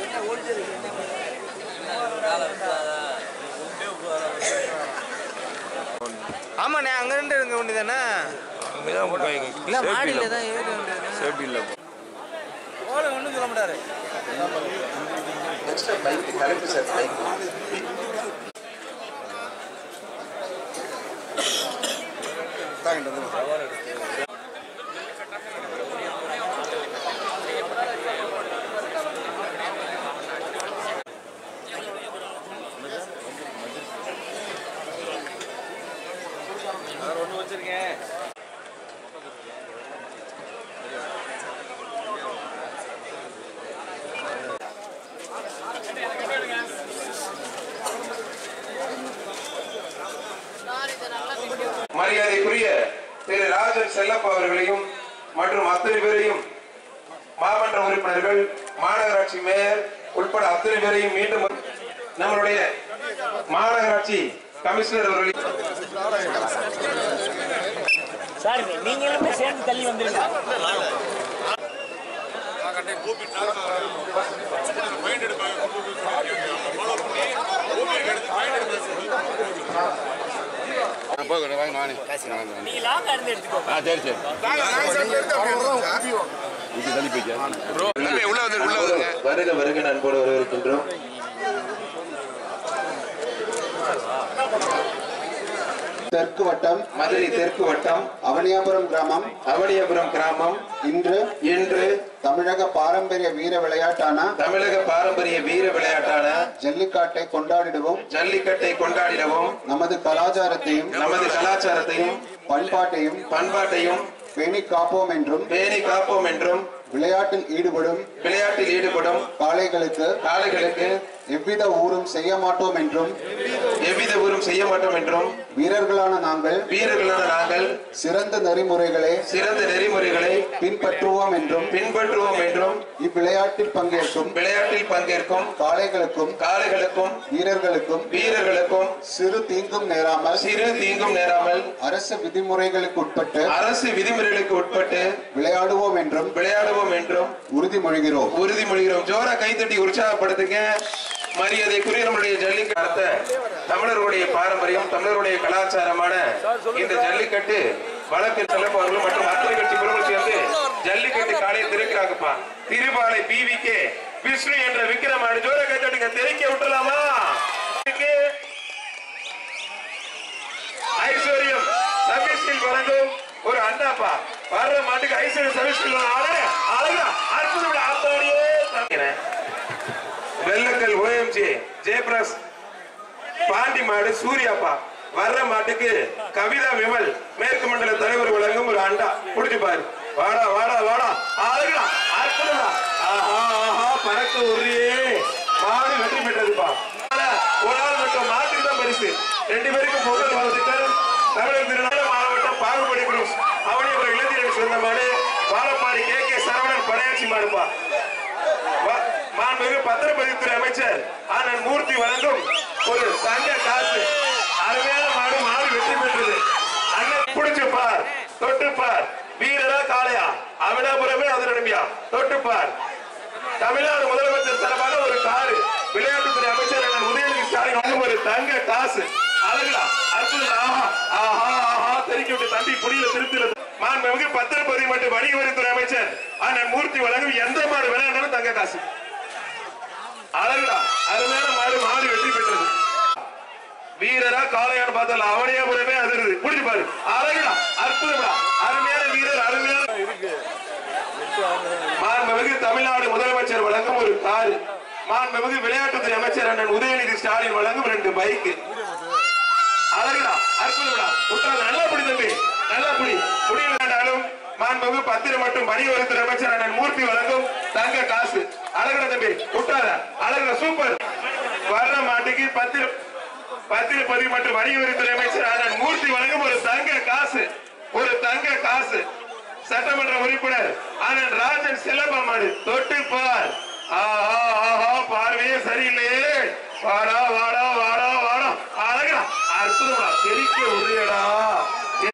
ஆமாண்ணே அங்க இருந்து இருக்க வேண்டியதானே இல்ல மாடியில தான் ஏறி சேஃப்டி இல்லை ஓல ஒன்றும் சொல்ல மாட்டாரு next bike correct sir bike ஒன்று வச்சிருக்கேன் மரியாதைக்குரிய திரு ராஜன் செல்லப்பா அவர்களையும் மற்றும் அத்தனை பேரையும் மாமன்ற உறுப்பினர்கள் மாநகராட்சி மேயர் உட்பட அத்தனை பேரையும் மீண்டும் நம்மளுடைய மாநகராட்சி கமிஷனர் அவர்களையும் சார் நீங்களுமே சேர்ந்து தள்ளி வந்துருங்க நீங்க லாங்கா இருந்து எடுத்துக்கோங்க ஆ சரி சரி இது தள்ளி போய்க்க வருக வருக நண்போடு வரவேற்கின்றோம் தெற்கு வட்டம் மதுரை தெற்கு வட்டம் அவனியாபுரம் கிராமம் அவனியபுரம் கிராமம் இன்று இன்று தமிழக பாரம்பரிய வீர விளையாட்டான தமிழக பாரம்பரிய வீர விளையாட்டான ஜல்லிக்காட்டை கொண்டாடிடவும் ஜல்லிக்கட்டை கொண்டாடிடவும் நமது கலாச்சாரத்தையும் நமது கலாச்சாரத்தையும் பண்பாட்டையும் பண்பாட்டையும் பேணி காப்போம் என்றும் பேணி காப்போம் என்றும் விளையாட்டில் ஈடுபடும் விளையாட்டில் ஈடுபடும் காளைகளுக்கு காளைகளுக்கு எவ்வித ஊரும் செய்ய மாட்டோம் என்றும் எவ்வித ஊரும் செய்ய மாட்டோம் என்றும் வீரர்களான நாங்கள் வீரர்களான நாங்கள் சிறந்த நெறிமுறைகளை சிறந்த நெறிமுறைகளை பின்பற்றுவோம் என்றும் பின்பற்றுவோம் என்றும் இவ்விளையாட்டில் பங்கேற்கும் விளையாட்டில் பங்கேற்கும் காளைகளுக்கும் காளைகளுக்கும் வீரர்களுக்கும் வீரர்களுக்கும் சிறு தீங்கும் நேராமல் சிறு தீங்கும் நேராமல் அரசு விதிமுறைகளுக்கு உட்பட்டு அரசு விதிமுறைகளுக்கு உட்பட்டு விளையாடுவோம் என்றும் விளையாடுவோம் என்றும் உறுதிமொழிகிறோம் உறுதிமொழிகிறோம் ஜோரா கைத்தட்டி உற்சாகப்படுத்துங்க மரியாதைக்குரிய நம்முடைய ஜல்லிக்கட்டு தமிழர்களுடைய பாரம்பரியம் தமிழருடைய கலாச்சாரமான இந்த ஜல்லிக்கட்டு வழக்கு செல்லப்பவர்கள் மற்றும் அத்தனை கட்சி குழுக்கள் சேர்ந்து ஜல்லிக்கட்டு காலையை திறக்கிறாங்கப்பா திருபாலை பிவிகே விஷ்ணு என்ற விக்ரமாடு ஜோர கைத்தட்டுங்க திறக்க விட்டுலாமா ஐஸ்வர்யம் சபீஸ்டில் வழங்கும் ஒரு அண்டாப்பா வர்ற மாட்டுக்கு ஐஸ்வர்யம் சபீஸ்டில் ஆளு அழகா அற்புதம் ஆத்தாடியே தம்பிக்கிறேன் வெள்ளக்கல் ஓஎம்ஜி ஜெயபிரஸ் பாண்டி மாடு சூர்யாப்பா வர்ற மாட்டுக்கு கவிதா விமல் மேற்கு மண்டல தலைவர் வழங்கும் ஒரு அண்டா புடிச்சு பாரு வாடா வாடா வாடா அழகுடா அற்புதம்டா ஆஹா ஆஹா பறக்க உரியே மாடு வெற்றி பெற்றதுப்பா ஒரு ஆள் மட்டும் மாட்டுக்கு தான் பரிசு ரெண்டு பேருக்கும் பொங்கல் வாழ்த்துக்கள் தமிழர் திருநாள் மாவட்டம் பாகுபடி குரூப் அவனி ஒரு இளைஞர்களுக்கு சொந்த மாடு வாழப்பாடி கே கே சரவணன் படையாட்சி மாடுப்பா வ- மாண்புமிகு பத்திரப்பதிவுத்துறை அமைச்சர் ஆனந்த் மூர்த்தி வழங்கும் ஒரு தங்க காசு அருமையான மாடு மாடு வெற்றி பெற்றது அண்ணன் புடிச்சு பார் தொட்டு பார் வீரரா காளையா அவினாபுரமே அது நம்பியா தொட்டு பார் தமிழ்நாடு முதலமைச்சர் சார்பாக ஒரு காரு விளையாட்டுத்துறை அமைச்சர் அண்ணன் உதயநிதி ஸ்டாலின் வழங்கும் ஒரு தங்க காசு அழகுடா அற்புதம் ஆஹா ஆஹா ஆஹா தெரிக்க விட்டு தம்பி புடியில திருத்தில மாண்புமிகு பத்திரப்பதிவு மற்றும் வணிக வரித்துறை அமைச்சர் அண்ணன் மூர்த்தி வழங்கும் எந்த மாடு விளையாண்டாலும் தங்க காசு அழகுடா அருமையான மாடு மாடு வெற்றி பெற்றது வீரரா காளையான்னு பார்த்தல அவனியாபுரமே அதிருது புடிச்சு பாரு அழகுடா அற்புதம்டா அருமையான வீரர் அருமையான மாண்புமிகு தமிழ்நாடு முதலமைச்சர் வழங்கும் ஒரு காரு மாண்புமிகு விளையாட்டுத்துறை அமைச்சர் அண்ணன் உதயநிதி ஸ்டாலின் வழங்கும் ரெண்டு பைக் அழகுடா அற்புதம்டா விட்டாது நல்லா புடி தம்பி நல்லா புடி முடியலாண்டாலும் மாண்புமிகு பத்திரம் மற்றும் வணிக வரித்துறை அமைச்சர் அண்ணன் மூர்த்தி வழங்கும் தங்க காசு அழகுடா தம்பி விட்டாத அழகுடா சூப்பர் வர்ற மாட்டுக்கு பத்திரம் பத்திரப்பதிவு மற்றும் வணிக வரித்துறை அமைச்சர் அண்ணன் மூர்த்தி வழங்கும் ஒரு தங்க காசு ஒரு தங்க காசு சட்டமன்ற உறுப்பினர் அண்ணன் ராஜன் செல்லப்பமாடு தொட்டு பார் ஆஹா ஆஹா பார்வையே சரியில்லையே வாடா வாடா வாடா வாடா அழகா அற்புதமா பெருக்க உரியடா